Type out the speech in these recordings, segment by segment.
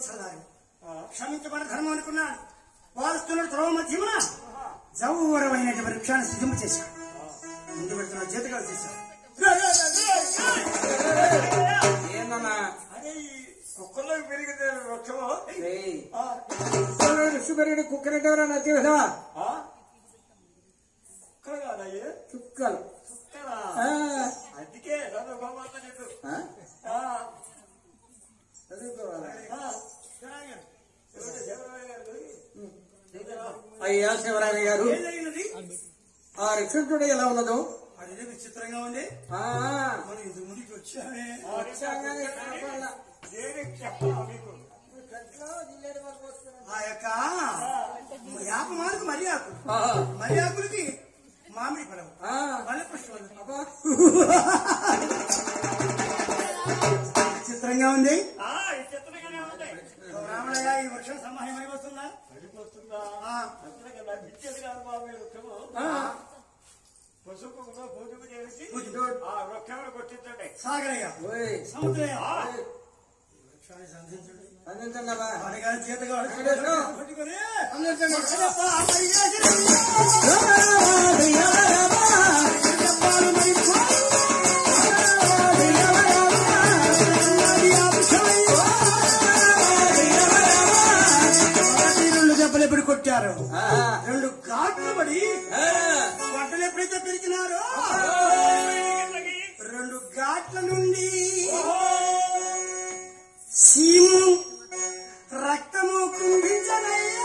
సంవత్సరాలు క్షమించబడ ధర్మం అనుకున్నాడు వారుస్తున్న త్రోవ మధ్యమున జౌవరమైనటువంటి వృక్షాన్ని సిద్ధం చేశాడు ముందు పెడుతున్న జీతగాలు చేశాడు ఏందన్నా అదే ఈ కుక్కల్లో పెరిగితే వృక్షము ఏయ్, ఆ, సుగరుడు కుక్కరెడ్డి ఎవరన్నా తెలుసా ఆ? కుక్క కాదా ఇది? చుక్కలు కుక్కరా? ఆ, అందుకే నన్ను గోమాత నీకు ఆ? ఆ, చదువుకోవాలా? ఆ. ఎవరు దేవరాయ గారు? దిగరా. అయ్యా శివరాయ గారు ఏం జరిగినది ఆ రిక్షుడు ఎలా ఉన్నదో అది విచిత్రంగా ఉంది ఆ, మనం ఇంత ముందుకు వచ్చామే వచ్చాగానే కనపడలా. దేనికి చెప్పాలా మీకు ఆ యొక్క యాప మాలకు మర్యాకు ఆ, మర్యాకులకి మామిడి పడవ ఆ, మల్లె పుష్పం అబ్బా. విచిత్రంగా ఉంది ఆ, ఈ చిత్రంగానే ఉంది రామయ్య ఈ వృక్షం సమాహమై వస్తుందా పడిపోతుందా ఆ, అంతగా నాకు ఇచ్చేది కాదు బాబు ఈ వృక్షము ఆ, పసుపు పూజకు చేసి పూజకు. ఆ వృక్షమును కొట్టించండి సాగరయ్య ఓయ్, సముద్రయ్య ఆ, ఓయ్, వృక్షాన్ని సంధించండి అందించండి అబ్బా. వాడిగా చేతగా వెంకటేశ్వరం. పట్టుకొని అందించండి. వృక్షమప్ప, అమ్మయ్య, చెప్పాలి మరి రెండు దెబ్బలు ఎప్పుడు కొట్టారు ఆ, రెండు ఘాట్లు పడి ఆ, బట్టలు ఎప్పుడైతే పెరిగినారో రెండు ఘాట్ల నుండి సీము రక్తము కుంభించనయ్యా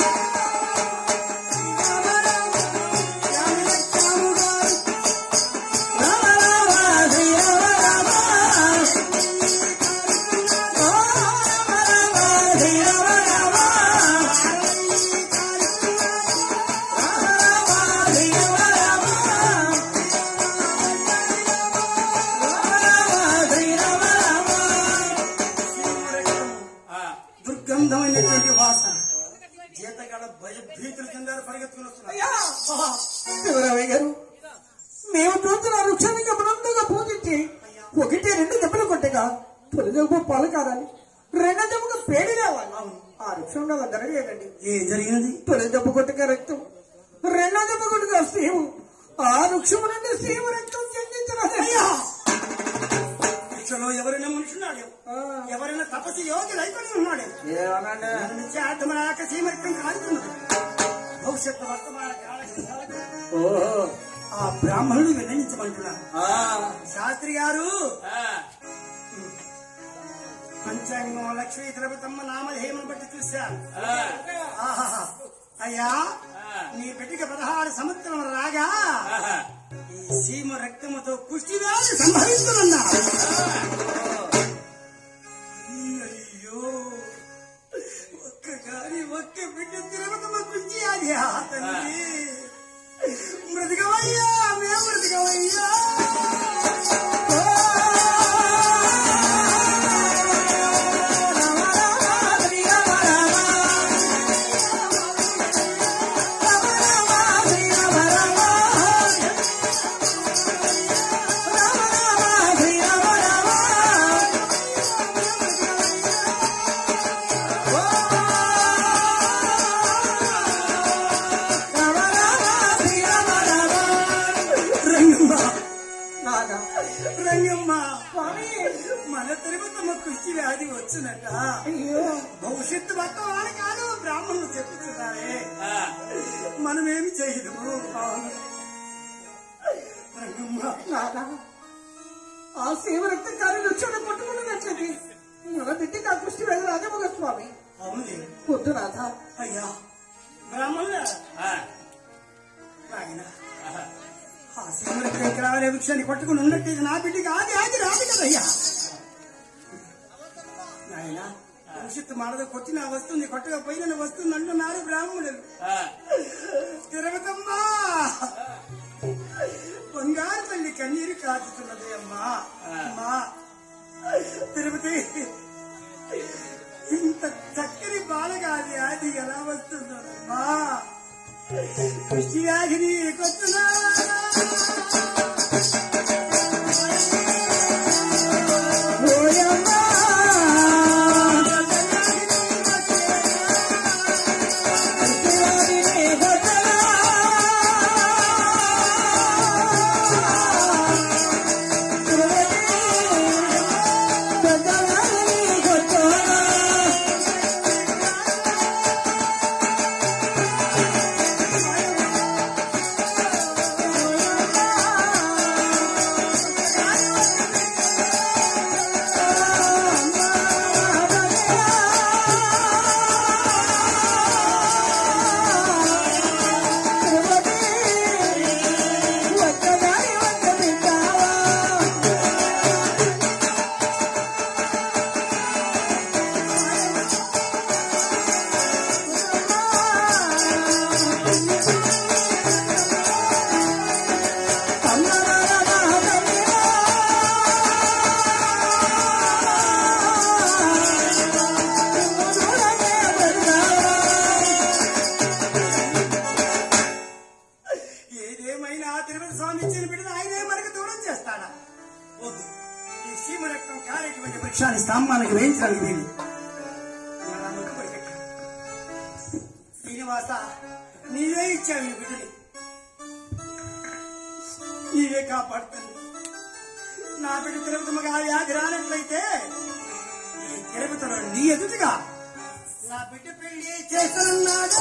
ఆ, దుర్గంధమైనటువంటి వాసన జీతగాడ భయభీతులు చెందారు పరిగెత్తుకుని వస్తున్నారు అయ్యా, శివరామయ్య గారు మేము చూస్తున్న వృక్షాన్ని గమనంగా పూజించి ఒకటి రెండు దెబ్బలు కొట్టగా తొలి దెబ్బ పాలు కాదని రెండో దెబ్బకు పేడి రావాలి ఆ వృక్షంలో జరగలేదండి ఏం జరిగినది తొలి దెబ్బ కొట్టగా రక్తం రెండో దెబ్బ కొట్టగా శ్రీము ఆ వృక్షము నుండి శ్రీము రక్తం చెందించరాదయ్యా వృక్షంలో ఎవరైనా మనుషున్నాడు ఎవరైనా తపస్సు యోగి రైతులు ఉన్నాడు నుంచి ఆత్మనాక సీమర్కం కాలుతున్నది భవిష్యత్తు వర్తమాన కాలగంధాలకు ఓహో ఆ బ్రాహ్మణుడు విన్నవించమంటున్నారు ఆ, శాస్త్రి గారు ఆ, పంచాంగం లక్ష్మీ ద్రవతమ్మ నామధేయమును బట్టి చూశాను ఆ, ఆహాహా. అయ్యా ఆ. నీ బిడ్డకి పదహారు సంవత్సరం రాగా ఆహా. ఈ సీమ రక్తముతో పుష్టి వ్యాధి సంభవిస్తున్నా అయ్యో ఒక్కగాని ఒక్క బిడ్డ తిరగతమ్మ కుంచి అది ఆ తండ్రి మృతికమయ్యా మేము మృతికమయ్యా రంగమ్మ నాగా రంగమ్మ స్వామి మన తిరుపతమ్మ కుష్టి వ్యాధి వచ్చినట్ట అయ్యో భవిష్యత్తు వర్తమాన కాదు బ్రాహ్మణులు చెప్పుతున్నారే ఆ, మనమేమి చేయలేము రంగమ్మ నాగా ఆ శివ రక్తం కానీ వృక్షాన్ని కొట్టుకున్నట్లయితే మన బిడ్డకి ఆ కృష్ణ వెళ్ళి రాజమగ స్వామి అవునులే వద్దు రాధ అయ్యా బ్రాహ్మణుల ఆ, నాయన ఆహా. ఆ సీమలకు ఎకరాలే వృక్షాన్ని పట్టుకుని ఉన్నట్టు నా బిడ్డకి ఆది ఆది రాదు కదయ్యా నాయన భవిష్యత్తు మనది కొట్టిన వస్తుంది కొట్టగా పోయిన వస్తుంది అంటున్నారు బ్రాహ్మణులు ఆ, తిరగతమ్మా బంగారు తల్లి కన్నీరు కాచుతున్నది అమ్మా అమ్మా తిరుపతి ఇంత చక్కని బాలగాది ఆది ఎలా వస్తుందమ్మా కృష్టి వ్యాధిని కొట్టున్నా ఓయమ్మా శాశ్వతం కాలేటువంటి వృక్షాన్ని స్తంభానికి వేయించడానికి వీలు మళ్ళా మొక్కుబడి పెట్టాడు. శ్రీనివాస నీవే ఇచ్చావు ఈ బిడ్డని నీవే కాపాడుతుంది నా బిడ్డ తిరుపతిగా వ్యాధి రానట్లయితే ఈ తిరుపతిలో నీ ఎదుటిగా నా బిడ్డ పెళ్లి చేస్తున్నాడు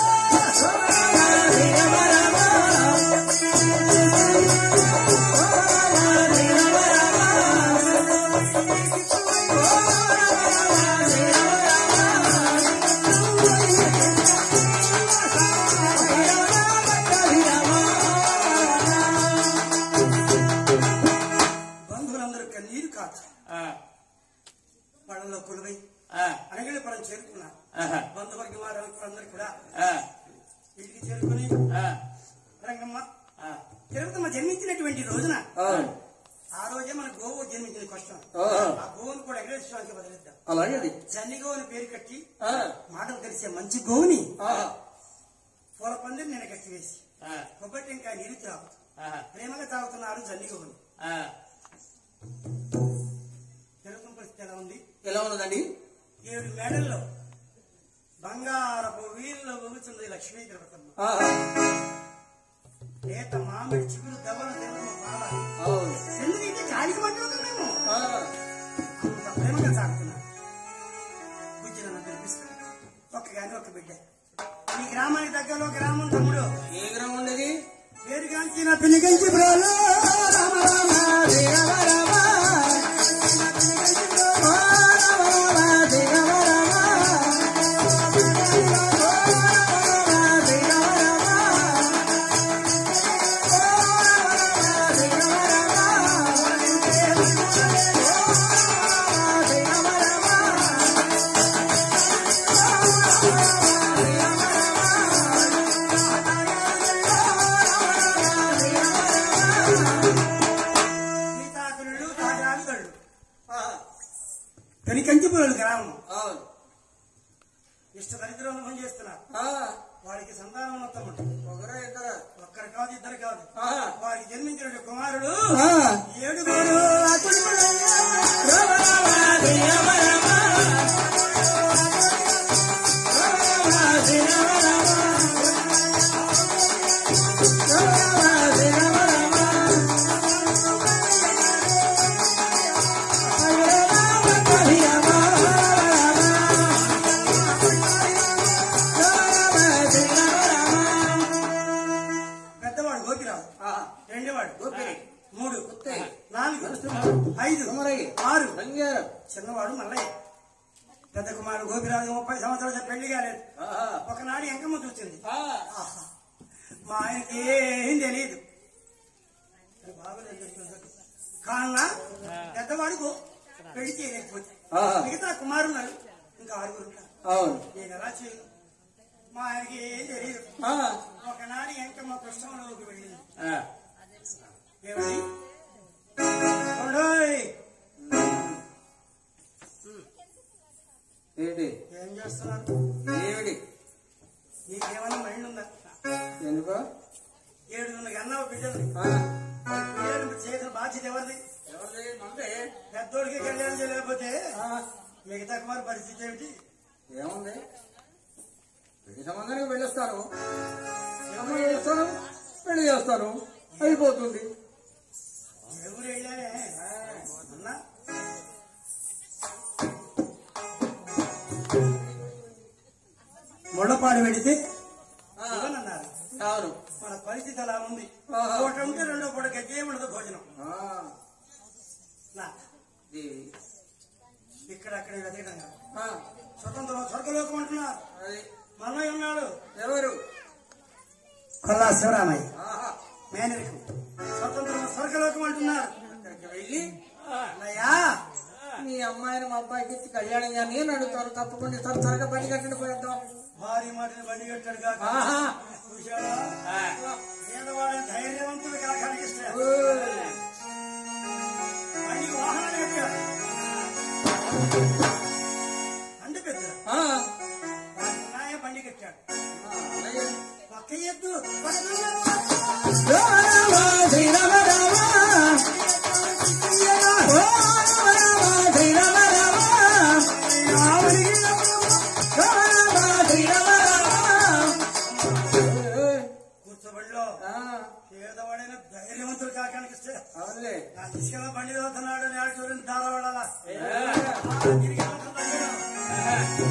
బంధువులందరూ కన్నీరు కాచు పళ్ళలో కొలువై అనగలి పరం చేరుకున్నారు బంధువర్గ వారందరూ కూడా ఇంటికి చేరుకుని రంగమ్మ తిరుపతమ్మ జన్మించినటువంటి రోజున ఆ రోజే మన గోవు జన్మించిన కష్టం ఆ గోవును కూడా ఎగరేశ్వరానికి వదిలేద్దాం అలాగే అది జన్ని గోవుని పేరు కట్టి ఆ, మాటలు తెలిసే మంచి గోవుని ఆ, పూల పందిరి నేను కట్టి వేసి కొబ్బరి టెంకాయ నీరు తాగు ప్రేమగా తాగుతున్నారు జన్ని గోవుని తిరుపతి పరిస్థితి ఎలా ఉంది ఎలా ఉన్నదండి ఏడు మేడల్లో బంగారపు వీళ్ళు ఊగుతుంది లక్ష్మీ తిరుపతమ్మ ఆ, లేత మామిడి చిగురు దెబ్బలు తినడం బాగా అవును ఎందుకంటే కాలికి పట్టుకుంటాం మేము ఆ, అంత ప్రేమగా సాగుతున్నాం బుజ్జి నన్ను పిలిపిస్తాను ఒక్క గాని ఒక బిడ్డ ఈ గ్రామానికి దగ్గరలో గ్రామం తమ్ముడు ఏ గ్రామం ఉండేది పేరు కాంచిన పినిగంచి బ్రోలో రామ రామ రే రామ రామ ఓ రామ రామ రే రామ సీతాకులు తాజాలు తళ్ళు ఆ, పెనికంచిపురం గ్రామం అవును ఇష్ట దరిద్రం అనుభవం చేస్తున్నారు ఆ, వాడికి సంతానం మొత్తం ఒకరా ఇద్దరా ఒక్కరు కాదు ఇద్దరు కాదు ఆ, వారికి జన్మించిన కుమారుడు ఆ, ఏడుగురు పెద్దవాడు గోపిరావు ఆ, రెండోవాడు గోపిరి, మూడు గుత్తి, నాలుగు నరసింహుడు, ఐదు కుమరయ్య, ఆరు రంగారం. చిన్నవాడు మల్లయ్య పెద్ద కుమారుడు గోపిరాజు ముప్పై సంవత్సరాలు పెళ్లి కాలేదు ఆహా, ఒకనాడు ఎంకమ్మ చూసింది ఆ, ఆహా, మా ఆయనకి ఏం తెలియదు కావున పెద్దవాడు గో- పెళ్లి చేయలేకపోతే ఆహా. మిగతా కుమారున్నారు ఇంకా ఆరుగురు ఉన్నారు. అవును నేను ఎలా చేయను మా ఆయనకి ఏం తెలియదు ఆ, ఒకనాడు ఎంకమ్మ కృష్ణంలోకి వెళ్ళింది ఆ, ఏమండి ఓడోయ్! ఏంటి ఏం చేస్తున్నారు ఏమిటి నీకేమన్నా మైండ్ ఉందా ఎందుకో ఏడుగురు అన్నావు బిడ్డలు ఆ, పిల్లలు చేసిన బాధ్యత ఎవరిది ఎవరిది? మందే. పెద్దోడికి కళ్యాణం చేయలేకపోతే ఆ, మిగతా కుమార్ పరిస్థితి ఏమిటి ఏముంది పెళ్లి సంబంధానికి వెళ్ళొస్తాను అమ్మాయి చేస్తాను పెళ్లి చేస్తాను అయిపోతుంది ఎవరు వెళ్ళారే అన్నా ముళ్ళపాడు పెడితే ఆ, ఇవ్వనన్నారు అవును మన పరిస్థితి అలా ఉంది ఆహా. ఒకటి ఉంటే రెండో పూట గజ్జే ఉండదు భోజనం ఆ, నా ఇది, ఇక్కడ అక్కడ వెతకడం కాదు. ఆ, స్వతంత్రం స్వర్గలోకం అంటున్నారు అది మనలో ఉన్నాడు ఎవరు కొల్లా శివరామయ్య ఆహా, మేనరికం స్వతంత్రం స్వర్గలోకం అంటున్నారు అక్కడికి వెళ్ళి అన్నయ్యా మీ అమ్మాయిని మా అబ్బాయికి ఇచ్చి కళ్యాణం చేయాలి నేను అడుగుతాను తప్పకుండా త్వర త్వరగా పని కట్టండి పోయేద్దాం భారీ మాటని బండి కట్టాడు కాక ఆహా. చూశావా పేదవాడని ధైర్యవంతుడు కాక కనిపిస్తాడు ఓయ్. బండికి వాహనాలు కట్టాడు అండి పెద్ద ఆ, నాయ బండి కట్టాడు ఆ, అలాగే. పక్క ఎద్దు శ్రీరామ రామ రామ. ఓ రామ రామ శ్రీ తిరిగి ఉంటుంది అందరూ.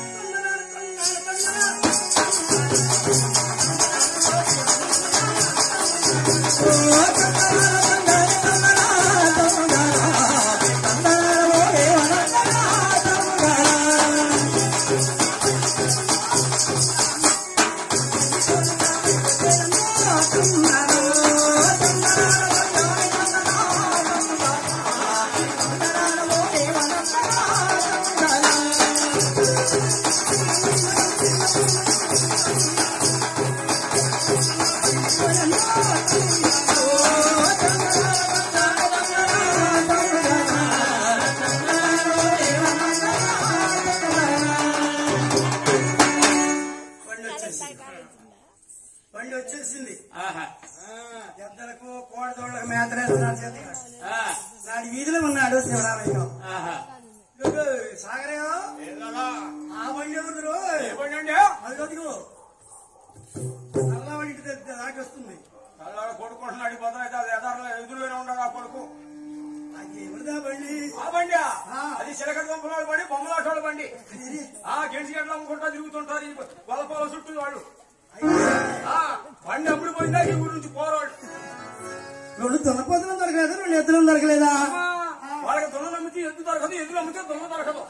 బండి వచ్చేసింది బండి వచ్చేసింది ఆహా. ఎద్దలకు కోడదోళ్ళకు మేతలేస్తున్నాడు చేత ఆ, నాడు వీధిలో ఉన్నాడు శివరామయ్య ఆహా. సాగరేవో ఏందన్నా? ఆ బండి ఎవరు ఏమండి? అది కదుగు నల్ల బండి ఇంటి దగ్గర దాకా వస్తుంది అల్లాడు కొడుకుంటున్నాడు ఈ భద్ర అయితే అది ఎదారులో ఎదురుగానే ఉన్నాడు ఆ కొడుకు అది ఎవరిదా బండి ఆ బండి ఆ. అది చిలకడ పంపుల బండి బొమ్మలాటోళ్ళ బండి ఆ గెలిచి గట్ల అమ్ముకుంటా తిరుగుతుంటారు ఈ వలపాల చుట్టూ వాళ్ళు ఆ, బండి అప్పుడు పోయిందా ఈ ఊరు నుంచి పోరాడు రెండు దున్నపోతులు దొరకలేదు రెండు ఎద్దులు దొరకలేదా వాళ్ళకి దొంగలు అమ్మితే ఎద్దు దొరకదు ఎద్దులు అమ్మితే దొంగ దొరకదు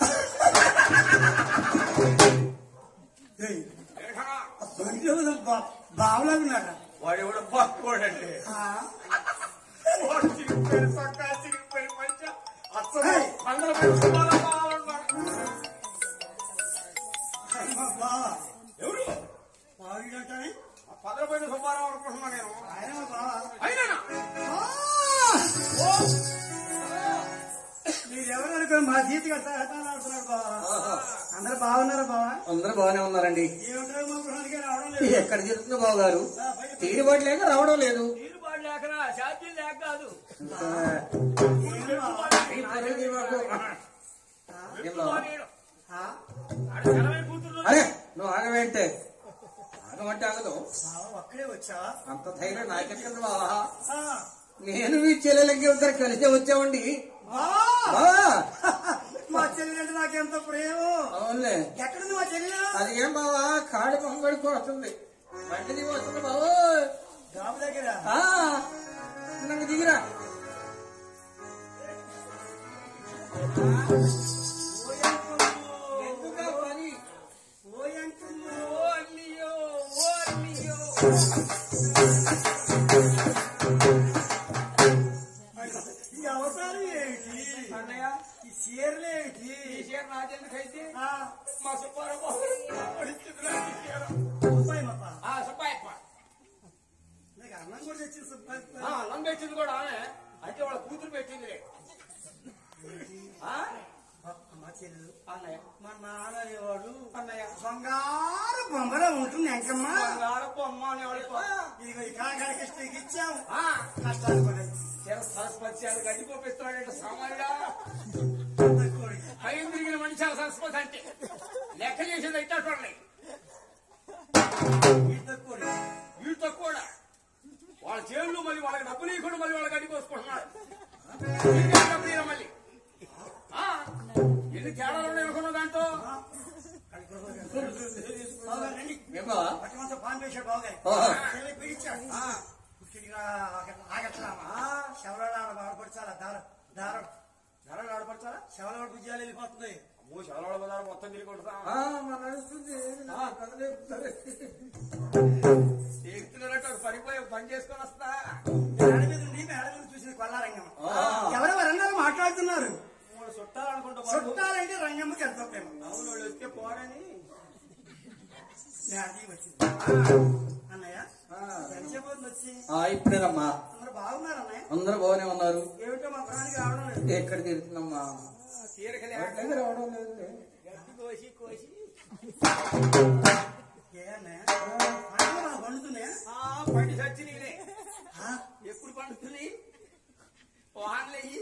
ఏయ్, ఏంటన్నా? ఆ బండి ఎవరు బా- బావలాగా ఉన్నాడు వాడు ఎవడో బాగుకోడండి వాడు చిరిగిపోయిన పక్క చిరిగిపోయిన పంచ అచ్చం ఏయ్. అందరూ పెట్టుకోవాలా కావాలన్నాడు. బావ ఎవరు బావిడంటానే ఆ పదలపోయిన సుబ్బారావు అనుకుంటున్నా నేను ఆయన మా బావ అయినా మీరెవరు అనుకో మా జీతి ఆడుతున్నాడు బావ అందరు బాగున్నారా బావా అందరూ బాగానే ఉన్నారండి ఏమిటో మా గృహానికి రావడం లేదు ఎక్కడ జరుగుతుంది బాబు గారు ఆ, బయట తీరుబాటు లేక రావడం లేదు నీరు పాడు లేకనా ఛార్జీలు లేక కాదు ఏమి బావ? ఈ పనులు మాకు- ఏం బావ? ఆ? ఆడ సెలవే కూతురు అరే నువ్వు ఆగవేంటే ఆగమంటే ఆగదు బావ ఒక్కడే వచ్చావా అంత ధైర్యం నాకెక్కడ బావా ఆ. నేను మీ చెల్లెలకి ఇద్దరు కలిసి వచ్చామండి బావా! బావా మా చెల్లి అంటే నాకెంత ప్రేమ అవునులే ఎక్కడుంది మా చెల్లి అది ఏం బావా కాడి పొంగడికి వస్తుంది బండి దిగి వస్తుంది బావో గాబు దగ్గర ఆ, నన్ను దిగిరా ఎందుకా పని ఓయంకులు. ఓ అల్లియో ఓ అల్లియో ఈ అవతారం ఏంటి అన్నయ్య ఈ చీరలు ఏంటి ఈ చీర నాకెందుకైతే ఆ, మా సుబ్బారావు బాబు పడిచింది నాకు ఈ చీర. సుబ్బాయి మాప. ఆ సుబ్బాయప్ప నాకు అన్నం కూడా తెచ్చింది సుబ్బాయి ఆ, అన్నం పెట్టింది కూడా ఆమె అంటే వాళ్ళ కూతురు పెట్టింది మా చెల్లెలు అన్నయ్య మా నాన్న అనేవాడు అన్నయ్య బంగారు బొమ్మలో ఉంటుంది ఎంకమ్మ బంగారపు అమ్మ అనేవాడు ఇదిగో ఈ కాకాడ కృష్ణకి ఇచ్చాము ఆ, కష్టాలు పడాయి చీర సరస్వతి అది గడ్డి పోపిస్తున్నాడంటే సామాన్యుడా కోడికి. భయం తిరిగిన మనిషి ఆ సరస్వతి అంటే లెక్క చేసేది అయితే చూడండి ఈత కోడి. వీటితో కూడా వాళ్ళ చేతులు మళ్ళీ వాళ్ళకి డబ్బులు ఇవ్వకుండా మళ్ళీ వాళ్ళకి అడ్డి పోసుకుంటున్నారు డబ్బులు ఇవ్వరు మళ్ళీ ఆ, ఎన్ని తేడాలు ఉన్నాయి అనుకున్న దాంట్లో బావగారు రండి. ఏం బావా పట్టమంతా పాన్ వేశాడు బావగారు. ఓహో. చెల్లి పిలిచాడు. పుట్టినగా ఆగట్లామా? శవరాలు ఆడ బాధపడచాలా? దారం దారం ధరలు ఆడపడతారా శవరాలు భుజాలు వెళ్ళిపోతుంది మూడు శవరాల బజారు మొత్తం తిరిగి కొడతా ఆ, మన నడుస్తుంది ఆ. కదలేపుతారు. ఎక్కుతున్నట్టు ఒక పడిపోయి పని చేసుకొని వస్తా మేడ మీద ఉండి మేడ మీద చూసింది కొల్లారంగం ఆ. ఎవరెవరు అన్నారు మాట్లాడుతున్నారు మూడు చుట్టాలు అనుకుంటా బాబు. చుట్టాలంటే రంగమ్మకి ఎంతో ప్రేమ అవును వాళ్ళు వస్తే పోరని నేను అది వచ్చింది అన్నయ్య ఆ. ఎంతసేపు అవుతుంది వచ్చి ఆ, ఇప్పుడేనమ్మా అందరూ బాగున్నారు అన్నయ్య అందరూ బాగానే ఉన్నారు ఏమిటో మా ప్రాణానికి రావడం లేదు ఎక్కడ తిరుగుతుందమ్మా తీరిక అట్లయితే రావడం లేదు గడ్డి కోసి కోసి ఏ అన్నయ్య పంటలు బాగా పండుతున్నాయా ఆ పండి చచ్చి నేనే ఆ, ఎప్పుడు పండుతుంది వాన్లయ్యి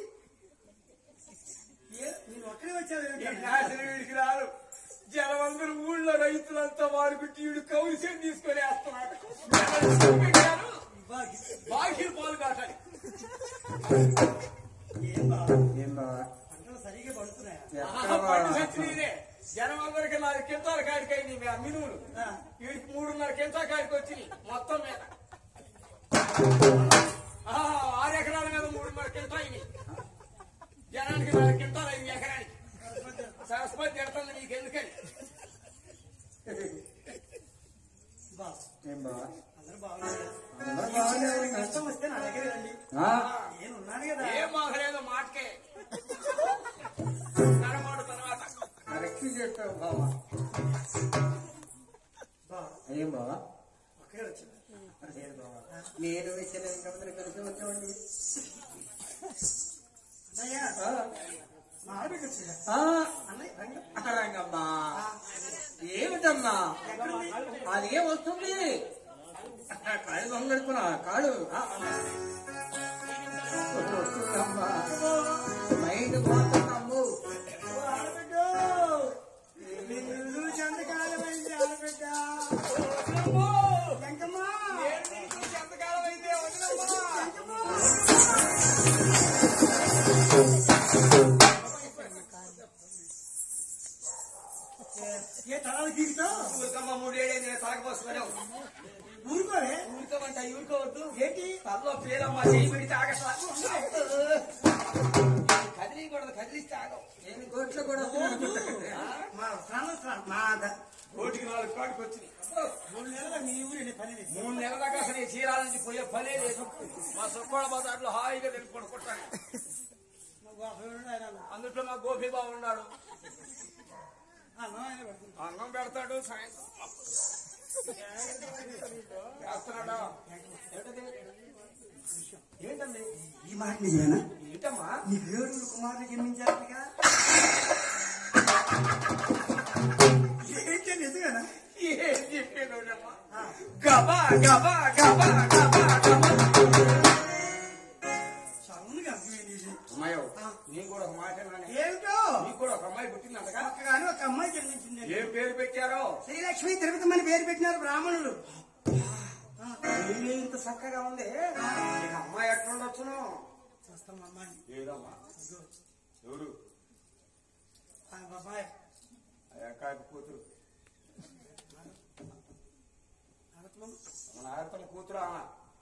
ఏ నేను ఒక్కడే వచ్చావు ఏమిటి? నాశనం వీడికి రాదు జనమందరూ ఊళ్ళో రైతులంతా వాడుకుంటే వీడు కౌలిసేం తీసుకొని వేస్తున్నాడు జనాలు పెట్టారు. బాగి. బాకీలు పాలు కాటాలి ఏం బావ ఏం బావా పంటలు సరిగ్గా పండుతున్నాయా పండు సచ్చినీదే జనం అందరికి నాలుగు కింటాల కాడికి అయింది ఆ మినుములు ఆ. వీడికి మూడున్నర కింటా కాడికి వచ్చినాయి మొత్తం మీద ఆ, ఆరు ఎకరాల మీద మూడున్నర కింటా అయినాయి జనానికి నాలుగు కింటాలు అయింది ఎకరానికి సరస్వతి తిడుతుంది నీకు ఎందుకని బా ఏం బావా అందరూ బాగున్నారు అందరూ బాగున్నారు. కష్టం వస్తే నా దగ్గర రండి ఆ, నేను ఉన్నాను కదా ఏం మాకలేదు మాటకే నరమాడు తర్వాత కరెక్ట్ చెప్పావు బావా బా ఏం బావా ఒకే వచ్చింది లేదు బావా నేను ఇచ్చిన ఇంకందరూ కలిసి వచ్చామండి అన్నయ్య ఆ, మా ఆడబిడ్డ వచ్చిందా ఆ, అన్నయ్య రండి రంగమ్మా ఏమిటమ్మా ఎక్కడుంది అది ఏం వస్తుంది కాళ్ళు దొంగడుకున్నా కాడు ఆ, వస్తుందమ్మా మైండ్ పోతుందమ్ము ఓ ఆడబిడ్డ నిన్ను చూసి ఎంతకాలమైంది ఆడబిడ్డ వెంకమ్మ ఎంతకాలం అయితే వదిలేమ్మా. ఏ తలాలు గీకుతావు ఊరికమ్మ మూడేళ్ళైంది నేను తాగపోసుకున్నావు ఊరుకోరే ఊరుకోమంట ఊరుకోవద్దు ఏంటి తల్లో పేరమ్మ చేయి పెడితే ఆగట్లా కదిలియకూడదు కదిలిస్తే ఆగవు నేను కోట్లో కూడా వస్తున్నాను మా ప్రాణం ప్రా- మా ద- కోటికి నాలుగు కాడికి వచ్చినాయి మూడు నెలల మీ ఊరు వెళ్ళి పని లేదు. మూడు నెలల దాకా అసలు ఈ చీరాల నుంచి పోయే పనే లేదు మా సుక్కోడ బజార్లో హాయిగా తిని పడుకుంటాను నువ్వు ఆ దేవుడు ఆయన అన్నాడు. అందుట్లో మా గోపి బాబు ఉన్నాడు ఆ, నో ఆయన పెడుతుంది. అన్నం పెడతాడు సాయంత్రం చేస్తున్నాడా ఏంటండి ఈ మాట నిజమేనా ఏంటమ్మా నీ దేవుడు కుమారుడు జన్మించారుగా ఏంటి నిజమేనా ఏం చెప్పాడు గబా గబా గబా గబా గబా చదువుగా అర్థమైంది ఇది. అమ్మాయి నేను కూడా ఒక మాట విన్నానే. ఏమిటో నీకు కూడా ఒక అమ్మాయి పుట్టిందంటగా కానీ ఒక అమ్మాయి జన్మించింది ఏం పేరు పెట్టారో శ్రీలక్ష్మి తిరుపతి పేరు పెట్టినారు బ్రాహ్మణులు ఇల్లు ఇంత చక్కగా ఉంది ఇక అమ్మాయి ఎట్లా ఉండొచ్చును చూస్తాం అమ్మాయి ఏదమ్మా ఎవరు ఆ బాబాయ్ అయ్యాక కూతురు ఆడతాం. మన ఆయతమ్మ కూతురు ఆమె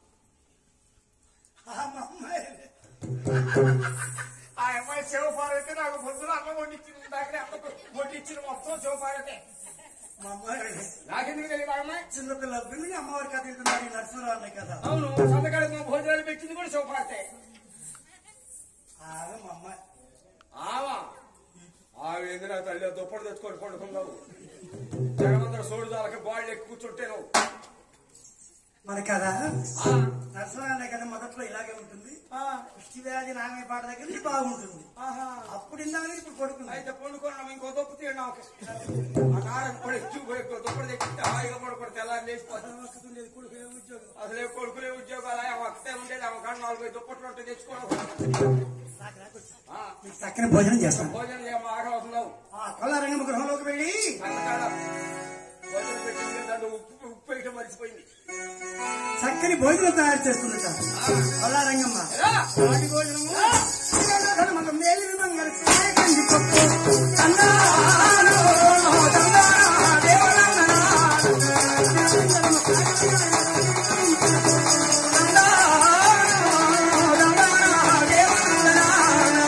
ఆ మా అమ్మాయి ఆ అమ్మాయి శివపార్వతి నాకు పొద్దున అమ్మ వండించింది దగ్గర అమ్మ వండించిన మొత్తం శివపార్వతి మా అమ్మాయి నాకెందుకు తెలియదు ఆ అమ్మాయి చిన్నపిల్ల పిల్లి అమ్మవారి కథ వింటున్నారు ఈ నరసింహరావు అన్నయ్య కదా అవును సంతకాడికి మా భోజనాలు పెట్టింది కూడా శివపార్వతి ఆమె మా అమ్మాయి ఆవా ఆమె ఎందుకు తల్లి దుప్పటి తెచ్చుకొని పడుకున్నావు జగమందర సోడు దాలకి బాళ్ళు ఎక్కి కూర్చుంటే నువ్వు మన కదా ఆ, నరసింహరావు అన్నయ్య కదా మొదట్లో ఇలాగే ఉంటుంది పుష్టి వ్యాధి నామే పాట దగ్గర నుంచి బాగుంటుంది ఆహా. అప్పుడు ఇందాక ఇప్పుడు పడుకుంది అయితే పండుకున్నాం ఇంకో దుప్ప తీయడం ఆ నాడని పడి చూపు ఎక్కువ దుప్పటి తెచ్చిస్తే హాయిగా పడుకుంటే తెల్లారి లేచిపోతుంది ఒక్కతుండేది కొడుకు ఏ ఉద్యోగం అసలే కొడుకులే ఉద్యోగాలు ఆమె ఒక్కతే ఉండేది ఆమె కాడ నాలుగు ఐదు దుప్పట్లు ఉంటే తెచ్చుకోవడం నాకు రాకొచ్చు. ఆ, మీకు చక్కని భోజనం చేస్తాను భోజనం చేయమా ఆగవుతున్నావు ఆ కొల్లారంగం గృహంలోకి వెళ్ళి కన్నకాడ భోజనం పెట్టింది దాంట్లో ఉప్పు ఉప్పు వేయటం మర్చిపోయింది చక్కని భోజనం తయారు చేస్తుందట కొల్లారంగమ్మ ఎలా? నాటి భోజనము మన మేలు విధంగా కంది పప్పు అన్నాలు, దండాలు, దేవరంగనాలు. దండాలు, దండాలు, దేవరంగనాలు.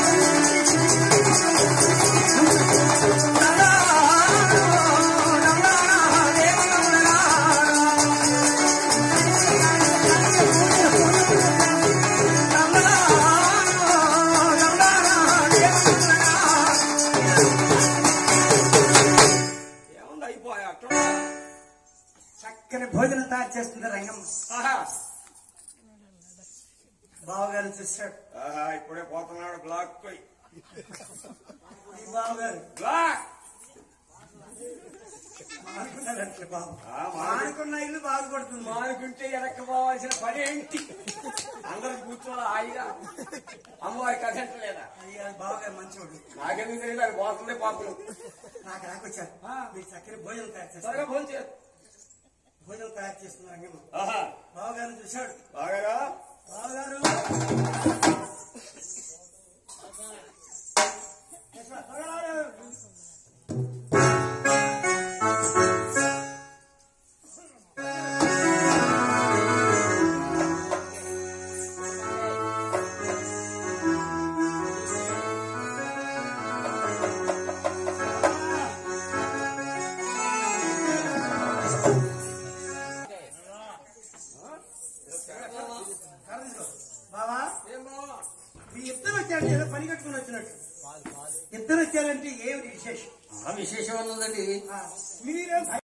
ఏముంది అయిపోయా అట్లా చక్కని భోజనం తయారు చేస్తుంది రంగమ్మ ఆహా. బావగారు చూశాడు ఆహా, ఇప్పుడే పోతున్నాడు బ్లాక్ పోయి ఈ బావగారు బ్లాక్ మానుకున్నాడంటే బాబు ఆ, మానుకు- మానుకున్న ఇల్లు బాగుపడుతుంది మానుకుంటే వెనక్కి పోవాల్సిన పని ఏంటి అందరూ కూర్చోవాలి హాయిగా అమ్మవారి కథ లేదా అయ్యా బావగారు మంచివాడు నాకెందుకు తెలియదు అది పోతుంది పాపలు నాకు రాకొచ్చారు మీరు చక్కని భోజనం తయారు చేస్తారు త్వరగా ఫోన్ చేయదు భోజనం తయారు చేస్తున్న రంగమ్మ ఆహా బావగారు చూశాడు బాగారా బావగారు బావా ఏం బావా మీ ఇద్దరు వచ్చారంటే ఏదో పని కట్టుకుని వచ్చినట్టు ఇద్దరు వచ్చారంటే ఏమిటి విశేషం విశేషం ఉన్నదండి ఆ, మీరేం